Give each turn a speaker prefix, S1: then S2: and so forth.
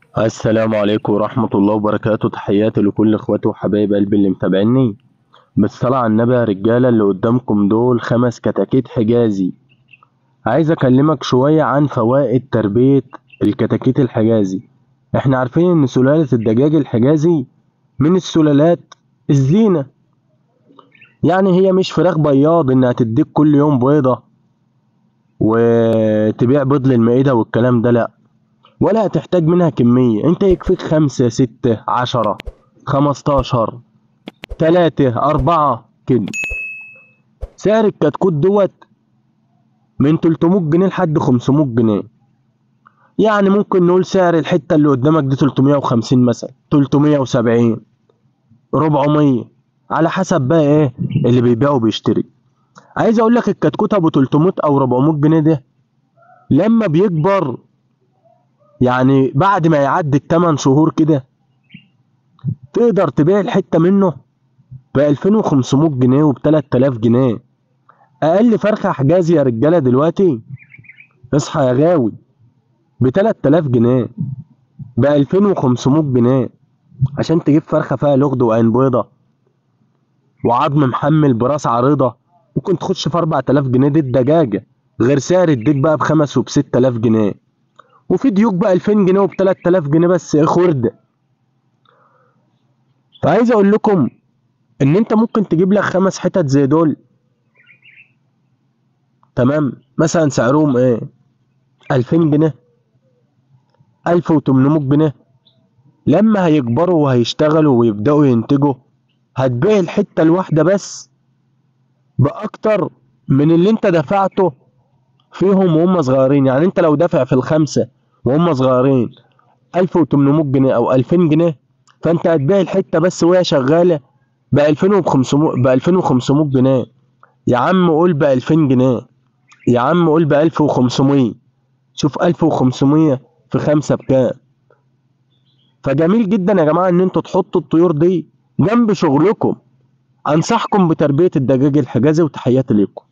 S1: السلام عليكم ورحمة الله وبركاته تحياتي لكل اخواتي وحبايب قلبي اللي متابعيني بالصلاة على النبي يا رجالة اللي قدامكم دول خمس كتاكيت حجازي عايز اكلمك شوية عن فوائد تربية الكتاكيت الحجازي احنا عارفين ان سلالة الدجاج الحجازي من السلالات الزينة يعني هي مش فراخ بياض انها تديك كل يوم بيضة وتبيع بيض للمائدة والكلام ده لا ولا هتحتاج منها كمية انت يكفيك خمسة ستة عشرة خمستاشر تلاتة أربعة كده سعر الكتكوت دوت من 300 جنيه لحد 500 جنيه يعني ممكن نقول سعر الحتة اللي قدامك دي 350 مثلا 370 400 على حسب بقى ايه اللي بيبيع وبيشتري عايز اقول لك الكتكوت ابو 300 او 400 جنيه ده لما بيكبر يعني بعد ما يعدي التمن شهور كده تقدر تبيع الحتة منه ب 2500 جنيه وب 3000 جنيه أقل فرخة حجازي يا رجالة دلوقتي اصحى يا غاوي ب 3000 جنيه ب 2500 جنيه عشان تجيب فرخة فيها لغد وعين بيضة وعظم محمل براس عريضة ممكن تخش في 4000 جنيه دي الدجاجة غير سعر الديك بقى بخمس وب 6000 جنيه وفي ديوك ب 2000 جنيه وب 3000 جنيه بس ايه خردة فعايز اقول لكم ان انت ممكن تجيب لك خمس حتت زي دول تمام مثلا سعرهم ايه 2000 جنيه 1800 جنيه لما هيكبروا وهيشتغلوا ويبدأوا ينتجوا هتبيع الحتة الواحدة بس بأكتر من اللي انت دفعته فيهم وهم صغيرين يعني انت لو دافع في الخمسة وهم صغيرين 1800 جنيه او 2000 جنيه فانت هتبيع الحتة بس وهي شغالة ب 2500 ب 2500 جنيه يا عم قول ب 2000 جنيه يا عم قول ب 1500 شوف 1500 في خمسة بكام فجميل جدا يا جماعة ان انتوا تحطوا الطيور دي جنب شغلكم انصحكم بتربية الدجاج الحجازي وتحياتي ليكم